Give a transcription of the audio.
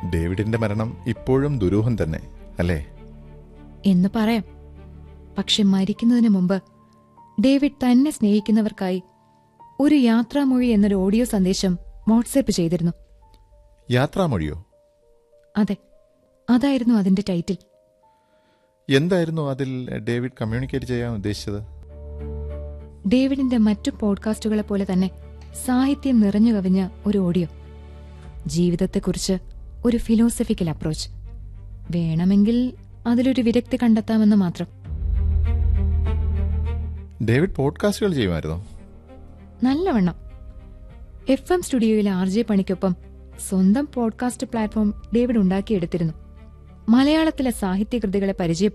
ഡേവിഡിന്റെ മരണം ഇപ്പോഴും ദുരൂഹം തന്നെ അല്ലേ എന്ന് പറയാം പക്ഷെ മരിക്കുന്നതിന് മുമ്പ് ഡേവിഡ് തന്നെ സ്നേഹിക്കുന്നവർക്കായി ഒരു യാത്രാമൊഴി എന്നൊരു ഓഡിയോ സന്ദേശം വാട്സാപ്പ് ചെയ്തിരുന്നു യാത്രാമൊഴിയോ അതെ അതായിരുന്നു അതിന്റെ ടൈറ്റിൽ എന്തായിരുന്നു അതിൽ ഡേവിഡ് കമ്മ്യൂണിക്കേറ്റ് ചെയ്യാൻ ഉദ്ദേശിച്ചത് ഡേവിഡിന്റെ മറ്റു പോഡ്കാസ്റ്റുകളെ പോലെ തന്നെ സാഹിത്യം നിറഞ്ഞു കവിഞ്ഞ ഒരു ഓഡിയോ ജീവിതത്തെക്കുറിച്ച് ഒരു ഫിലോസഫിക്കൽ അപ്രോച്ച് വേണമെങ്കിൽ അതിലൊരു വിരക്തി കണ്ടെത്താമെന്ന് മാത്രം ഡേവിഡ് പോഡ്കാസ്റ്റുകൾ ചെയ്യുമായിരുന്നോ നല്ലവണ്ണം എഫ് എം സ്റ്റുഡിയോയിലെ ആർ ജെ പണിക്കൊപ്പം സ്വന്തം പോഡ്കാസ്റ്റ് പ്ലാറ്റ്ഫോം ഡേവിഡ് ഉണ്ടാക്കിയെടുത്തിരുന്നു മലയാളത്തിലെ സാഹിത്യകൃതികളെ പരിചയപ്പെടുത്തി